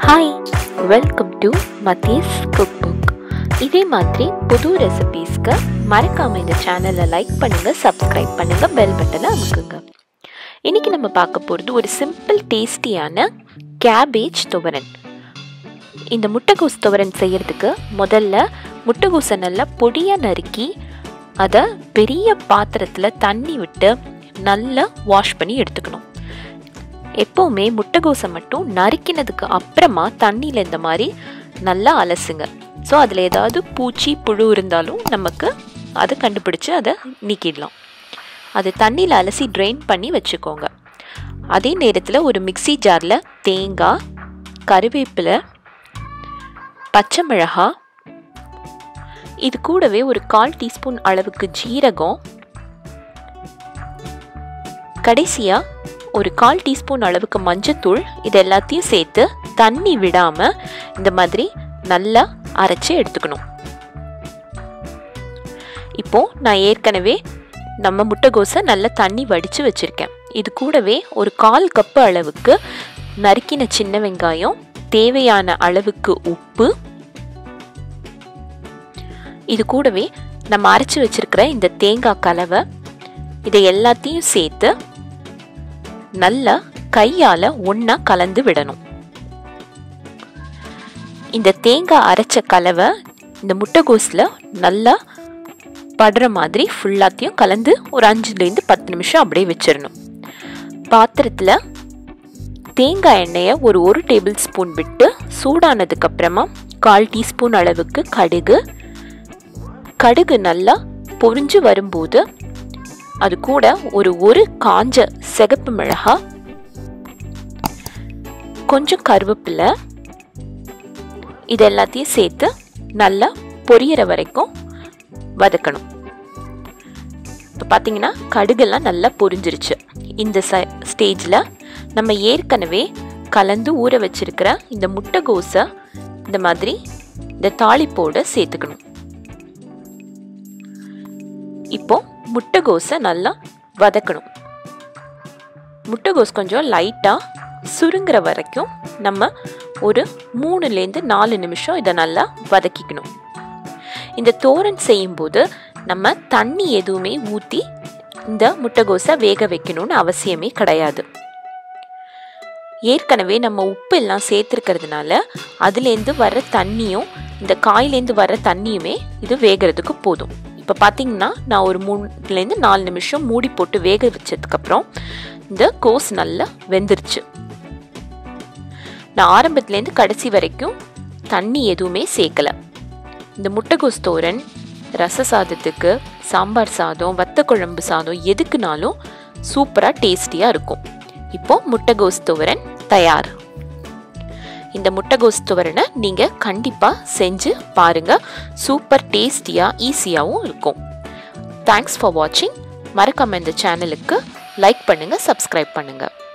hi welcome to மத்தீஸ் cook book இதே மாதிரி புது ரெசிபீஸ்க்கு மறக்காம இந்த சேனலை லைக் பண்ணுங்க சப்ஸ்கிரைப் பண்ணுங்க பெல் பட்டனை அமுக்குங்க இன்னைக்கு நம்ம பார்க்க போகிறது ஒரு சிம்பிள் டேஸ்டியான கேபேஜ் துவரன் இந்த முட்டைகோஸ் துவரன் செய்யறதுக்கு முதல்ல முட்டைகோஸை நல்லா பொடியாக நறுக்கி அதை பெரிய பாத்திரத்தில் தண்ணி விட்டு நல்லா வாஷ் பண்ணி எடுத்துக்கணும் எப்போவுமே முட்டைகோஸை மட்டும் நறுக்கினதுக்கு அப்புறமா தண்ணியில் இந்த மாதிரி நல்லா அலசுங்க ஸோ அதில் ஏதாவது பூச்சி புழு இருந்தாலும் நமக்கு அதை கண்டுபிடிச்சு அதை நீக்கிடலாம் அது தண்ணியில் அலசி ட்ரெயின் பண்ணி வச்சுக்கோங்க அதே நேரத்தில் ஒரு மிக்சி ஜாரில் தேங்காய் கருவேப்பிலை பச்சை மிளகாய் இது கூடவே ஒரு கால் டீஸ்பூன் அளவுக்கு ஜீரகம் கடைசியாக ஒரு கால் டீஸ்பூன் அளவுக்கு மஞ்சத்தூள் இது எல்லாத்தையும் சேர்த்து தண்ணி விடாமல் இந்த மாதிரி நல்லா அரைச்சி எடுத்துக்கணும் இப்போ நான் ஏற்கனவே நம்ம முட்டைகோஸை நல்லா தண்ணி வடித்து வச்சுருக்கேன் இது கூடவே ஒரு கால் கப்பு அளவுக்கு நறுக்கின சின்ன வெங்காயம் தேவையான அளவுக்கு உப்பு இது கூடவே நம்ம அரைச்சி வச்சிருக்கிற இந்த தேங்காய் கலவை இதை எல்லாத்தையும் சேர்த்து நல்லா கையால் ஒன்றா கலந்து விடணும் இந்த தேங்காய் அரைச்ச கலவை இந்த முட்டைகோஸில் நல்லா படுற மாதிரி ஃபுல்லாத்தையும் கலந்து ஒரு அஞ்சுலேருந்து பத்து நிமிஷம் அப்படியே வச்சிடணும் பாத்திரத்தில் தேங்காய் எண்ணெயை ஒரு ஒரு டேபிள் ஸ்பூன் விட்டு சூடானதுக்கு அப்புறமா கால் டீஸ்பூன் அளவுக்கு கடுகு கடுகு நல்லா பொரிஞ்சு வரும்போது அது கூட ஒரு ஒரு காஞ்ச சிகப்பு மிளகா கொஞ்சம் கருவேப்பிலை இது எல்லாத்தையும் சேர்த்து நல்லா பொரியற வரைக்கும் வதக்கணும் இப்போ பார்த்தீங்கன்னா கடுகெல்லாம் நல்லா பொரிஞ்சிருச்சு இந்த ச ஸ்டேஜில் நம்ம ஏற்கனவே கலந்து ஊற வச்சிருக்கிற இந்த முட்டைகோஸை இந்த மாதிரி இந்த தாளிப்போடு சேர்த்துக்கணும் இப்போ முட்டைகோஸை நல்லா வதக்கணும் முட்டைகோஸ் கொஞ்சம் லைட்டாக சுருங்குற வரைக்கும் நம்ம ஒரு மூணுலேருந்து நாலு நிமிஷம் இதை நல்லா வதக்கிக்கணும் இந்த தோரன் செய்யும்போது நம்ம தண்ணி எதுவுமே ஊற்றி இந்த முட்டைகோஸை வேக வைக்கணும்னு அவசியமே கிடையாது ஏற்கனவே நம்ம உப்பு எல்லாம் சேர்த்துருக்கிறதுனால அதுலேருந்து வர தண்ணியும் இந்த காயிலேருந்து வர தண்ணியுமே இது வேகிறதுக்கு போதும் இப்போ பார்த்தீங்கன்னா நான் ஒரு மூணுலேருந்து நாலு நிமிஷம் மூடி போட்டு வேக வச்சதுக்கப்புறம் இந்த கோஸ் நல்லா வெந்துருச்சு நான் ஆரம்பத்துலேருந்து கடைசி வரைக்கும் தண்ணி எதுவுமே சேர்க்கலை இந்த முட்டைகோஸ் தோரன் ரச சாதத்துக்கு சாம்பார் சாதம் வத்த குழம்பு சாதம் எதுக்குனாலும் சூப்பராக டேஸ்டியாக இருக்கும் இப்போ முட்டைகோஸ் துவரன் தயார் இந்த முட்டைகோஸ் துவரனை நீங்கள் கண்டிப்பாக செஞ்சு பாருங்கள் சூப்பர் டேஸ்டியாக ஈஸியாகவும் இருக்கும் தேங்க்ஸ் ஃபார் வாட்சிங் மறக்காமல் இந்த சேனலுக்கு லைக் பண்ணுங்கள் சப்ஸ்கிரைப் பண்ணுங்கள்